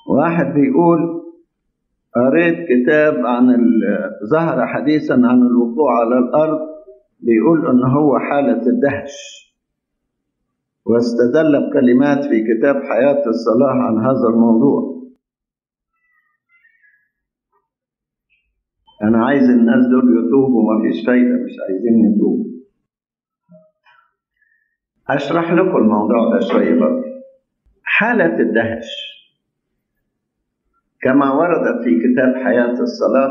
واحد بيقول قريت كتاب عن ال- ظهر حديثا عن الوقوع على الأرض بيقول إن هو حالة الدهش واستدل بكلمات في كتاب حياة الصلاح عن هذا الموضوع أنا عايز الناس دول يتوبوا مفيش فايدة مش عايزين يتوبوا أشرح لكم الموضوع ده شوية برضه حالة الدهش كما وردت في كتاب حياة الصلاة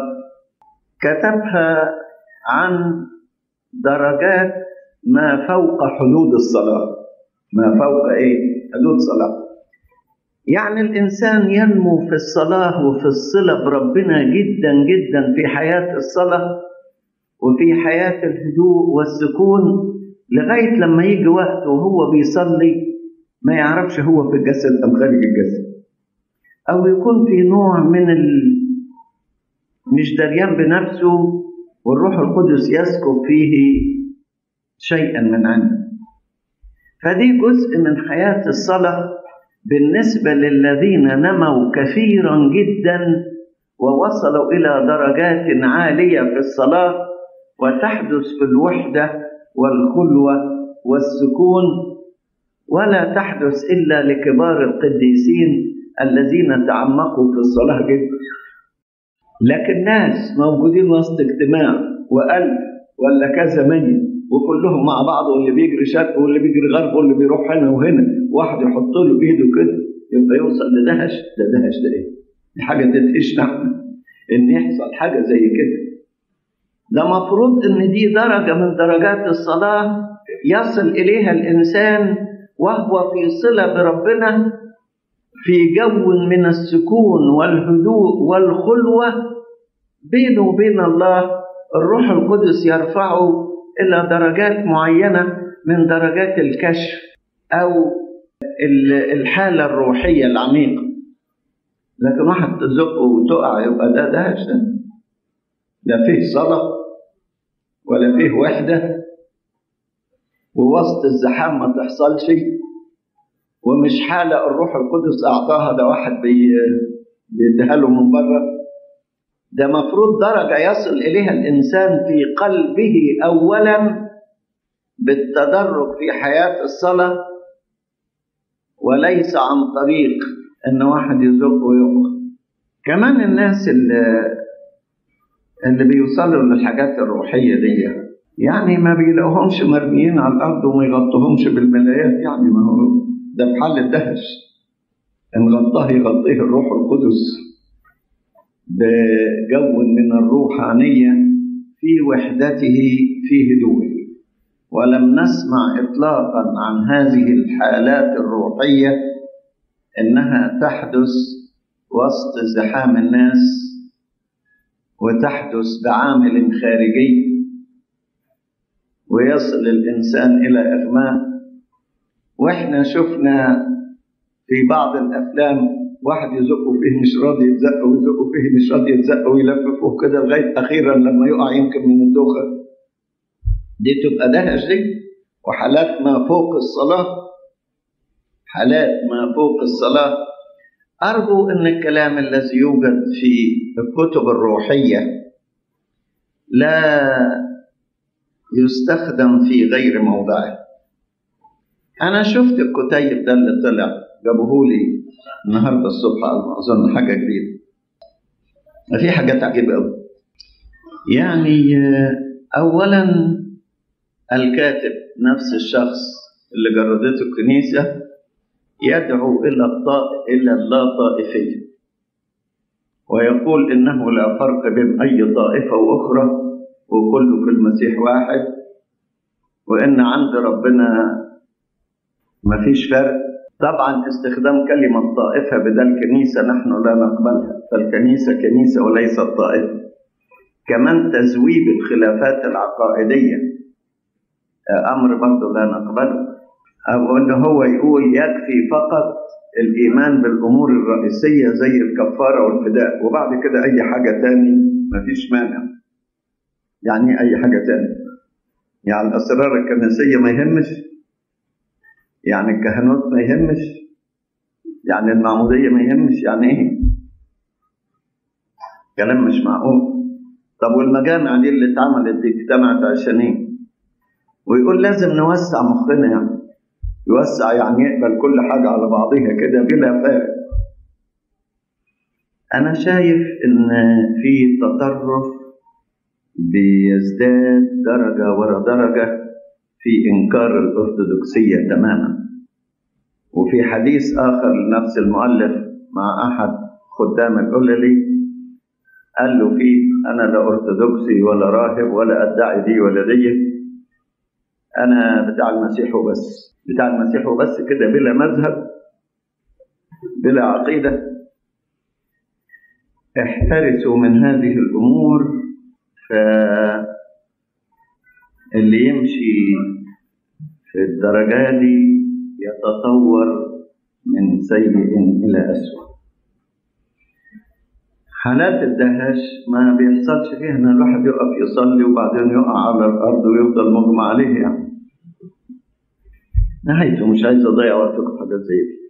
كتبها عن درجات ما فوق حدود الصلاة ما فوق إيه؟ حدود الصلاة يعني الإنسان ينمو في الصلاة وفي الصلة بربنا جدا جدا في حياة الصلاة وفي حياة الهدوء والسكون لغاية لما يجي وقت وهو بيصلي ما يعرفش هو في الجسد أم خارج الجسد أو يكون في نوع من ال... مش دريان بنفسه والروح القدس يسكب فيه شيئا من عنده فدي جزء من حياة الصلاة بالنسبة للذين نموا كثيرا جدا ووصلوا إلى درجات عالية في الصلاة وتحدث في الوحدة والخلوة والسكون ولا تحدث إلا لكبار القديسين الذين تعمقوا في الصلاة جدا لكن ناس موجودين وسط اجتماع وألف ولا كذا ميت وكلهم مع بعض واللي بيجري شرق واللي بيجري غرب واللي بيروح هنا وهنا واحد يحط له بايده كده يبقى يوصل لدهش ده دهش ده ايه؟ دي حاجه تدهشنا احنا ان يحصل حاجه زي كده ده مفروض ان دي درجه من درجات الصلاه يصل اليها الانسان وهو في صله بربنا في جو من السكون والهدوء والخلوه بينه وبين الله الروح القدس يرفعه الى درجات معينه من درجات الكشف او الحاله الروحيه العميقه لكن واحد تزقه وتقع يبقى ده دهش ده لا فيه صلاه ولا فيه وحده ووسط الزحام ما تحصلش ومش حاله الروح القدس اعطاها ده واحد بي بيديها له من بره ده مفروض درجة يصل إليها الإنسان في قلبه أولا بالتدرج في حياة الصلاة وليس عن طريق إن واحد يزق ويقع كمان الناس اللي اللي بيوصلوا للحاجات الروحية دي يعني ما بيلاقوهمش مرميين على الأرض وما يغطوهمش بالملايات يعني ما هو ده بحال الدهش إن غطاه يغطيه الروح القدس بجو من الروحانية في وحدته في هدوءه ولم نسمع إطلاقا عن هذه الحالات الروحية إنها تحدث وسط زحام الناس وتحدث بعامل خارجي ويصل الإنسان إلى إغماء وإحنا شفنا في بعض الأفلام واحد يزقه فيه مش راضي يتزق ويزقه فيه مش راضي يتزق ويلففه كده لغايه اخيرا لما يقع يمكن من الدوخه دي تبقى دهش دي وحالات ما فوق الصلاه حالات ما فوق الصلاه ارجو ان الكلام الذي يوجد في الكتب الروحيه لا يستخدم في غير موضعه انا شفت الكتيب ده اللي طلع جابوهولي النهارده الصبح على ما اظن حاجه جديده في حاجات عجيبه قوي يعني اولا الكاتب نفس الشخص اللي جردته الكنيسه يدعو الى الطائف الى اللا طائفيه ويقول انه لا فرق بين اي طائفه واخرى وكله في المسيح واحد وان عند ربنا مفيش فرق طبعا استخدام كلمة طائفة بدل كنيسة نحن لا نقبلها فالكنيسة كنيسة وليست طائفة كمان تزويب الخلافات العقائدية أمر برضه لا نقبله أو أن هو يقول يكفي فقط الإيمان بالأمور الرئيسية زي الكفارة والفداء وبعد كده أي حاجة تاني مفيش مانع يعني أي حاجة تاني يعني الأسرار الكنسية ما يهمش يعني الكهنوت ما يهمش يعني المعمودية ما يهمش يعني ايه كلام مش معقول طب والمجامع دي اللي اتعملت دي اجتمعت عشان ايه ويقول لازم نوسع مخنا يعني يوسع يعني يقبل كل حاجة على بعضها كده بلا فارق أنا شايف إن في تطرف بيزداد درجة ورا درجة في إنكار الأرثوذكسية تماما وفي حديث آخر لنفس المؤلف مع أحد خدام الأوللي قال له فيه أنا لا أرثوذكسي ولا راهب ولا أدعي دي ولا دي أنا بتاع المسيح وبس بتاع المسيح وبس كده بلا مذهب بلا عقيدة احترسوا من هذه الأمور فاللي يمشي في الدرجة دي يتطور من سيء إلى أسوأ حالات الدهش ما بيحصلش فيها ان الواحد يقف يصلي وبعدين يقع على الارض ويفضل مغمى عليه يعني نهايته مش عايز اضيع وقتكم في حاجات زي دي